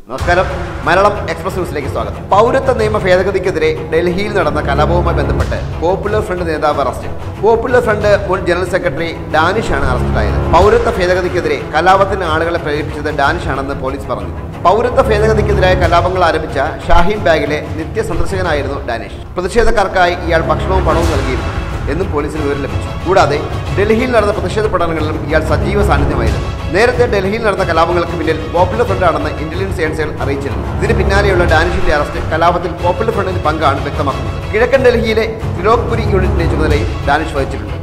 നമസ്കാരം മലയാളം എക്സ്പ്രസ് ന്യൂസിലേക്ക് സ്വാഗതം പൗരത്വ നിയമ ഭേദഗതിക്കെതിരെ ഡൽഹിയിൽ നടന്ന കലാപവുമായി ബന്ധപ്പെട്ട് പോപ്പുലർ ഫ്രണ്ട് നേതാവ് അറസ്റ്റ് പോപ്പുലർ ഫ്രണ്ട് മുൻ ജനറൽ സെക്രട്ടറി ഡാനിഷാണ് അറസ്റ്റിലായത് പൗരത്വ ഭേദഗതിക്കെതിരെ കലാപത്തിന് ആളുകളെ പ്രേരിപ്പിച്ചത് ഡാനിഷാണെന്ന് പോലീസ് പറഞ്ഞു പൗരത്വ ഭേദഗതിക്കെതിരായ കലാപങ്ങൾ ആരംഭിച്ച ഷാഹീൻ ബാഗിലെ നിത്യ സന്ദർശകനായിരുന്നു ഡാനിഷ് പ്രതിഷേധക്കാർക്കായി ഇയാൾ ഭക്ഷണവും പണവും നൽകിയിരുന്നു എന്നും പോലീസിന് വിവരം ലഭിച്ചു കൂടാതെ ഡൽഹിയിൽ നടന്ന പ്രതിഷേധ പഠനങ്ങളിലും ഇയാൾ സജീവ സാന്നിധ്യമായിരുന്നു നേരത്തെ ഡൽഹിയിൽ നടന്ന കലാപങ്ങൾക്ക് പിന്നിൽ പോപ്പുലർ ഫ്രണ്ട് ആണെന്ന് ഇന്റലിജൻസ് ഏജൻസികൾ അറിയിച്ചിരുന്നു ഇതിന് പിന്നാലെയുള്ള ഡാനിഷിന്റെ അറസ്റ്റ് കലാപത്തിൽ പോപ്പുലർ ഫ്രണ്ടിന് പങ്കാണ് വ്യക്തമാക്കുന്നത് കിഴക്കൻ ഡൽഹിയിലെ തിലോക്പുരി യൂണിറ്റിന്റെ ചുമതലയും ഡാനിഷ് വഹിച്ചിട്ടുണ്ട്